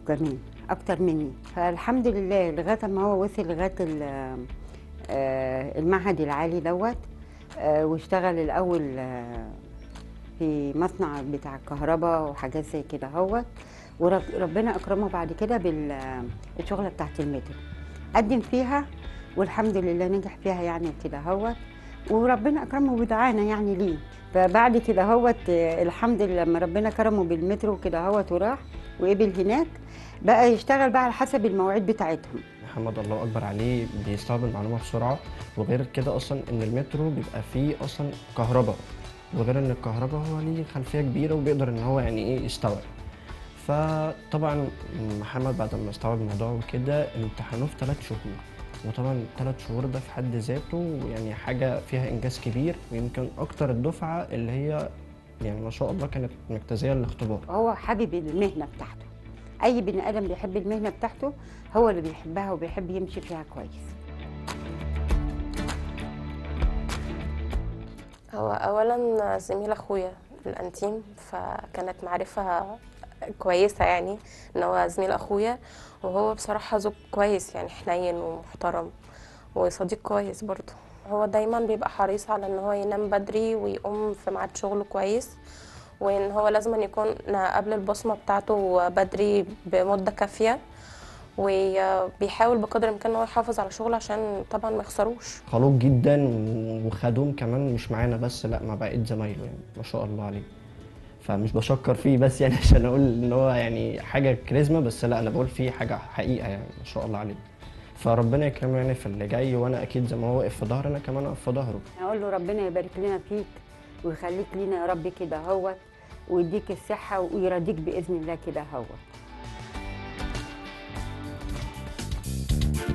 كمان اكتر مني فالحمد لله لغايه ما هو وصل لغايه ال- آه، المعهد العالي دوت آه، واشتغل الاول آه، في مصنع بتاع الكهرباء وحاجات زي كده هوت وربنا اكرمه بعد كده بالشغله بتاعت المترو قدم فيها والحمد لله نجح فيها يعني كده هوت وربنا اكرمه ودعانا يعني ليه فبعد كده هوت آه، الحمد لله لما ربنا كرمه بالمترو كده هوت وراح وقبل هناك بقى يشتغل بقى على حسب المواعيد بتاعتهم محمد الله اكبر عليه بيستوعب المعلومه بسرعه وغير كده اصلا ان المترو بيبقى فيه اصلا كهرباء وغير ان الكهرباء هو ليه خلفيه كبيره وبيقدر ان هو يعني ايه يستوعب فطبعا محمد بعد ما استوعب الموضوع وكده امتحنوه في ثلاث شهور وطبعا ثلاث شهور ده في حد ذاته يعني حاجه فيها انجاز كبير ويمكن اكتر الدفعه اللي هي يعني ما شاء الله كانت مجتازيه الاختبار هو حابب المهنه بتاعته اي بني ادم بيحب المهنه بتاعته هو اللي بيحبها وبيحب يمشي فيها كويس هو اولا زميل اخويا الانتيم فكانت معرفه كويسه يعني ان هو زميل اخويا وهو بصراحه زوج كويس يعني حنين ومحترم وصديق كويس برضه هو دايما بيبقى حريص على ان هو ينام بدري ويقوم في ميعاد شغله كويس وان هو لازم يكون قبل البصمه بتاعته بدري بمده كافيه وبيحاول بقدر الامكان ان هو يحافظ على شغله عشان طبعا ما يخسروش خلوق جدا وخدوم كمان مش معانا بس لا مع بقيه زمايله يعني ما شاء الله عليه فمش بشكر فيه بس يعني عشان اقول ان هو يعني حاجه كاريزما بس لا انا بقول فيه حاجه حقيقه يعني ما شاء الله عليه فربنا يكرمه يعني في اللي جاي وانا اكيد زي ما هو واقف في ظهري انا كمان اقف في ظهره اقول له ربنا يبارك لنا فيك ويخليك لينا يا رب كده هوت ويديك الصحه ويرضيك باذن الله كده هوت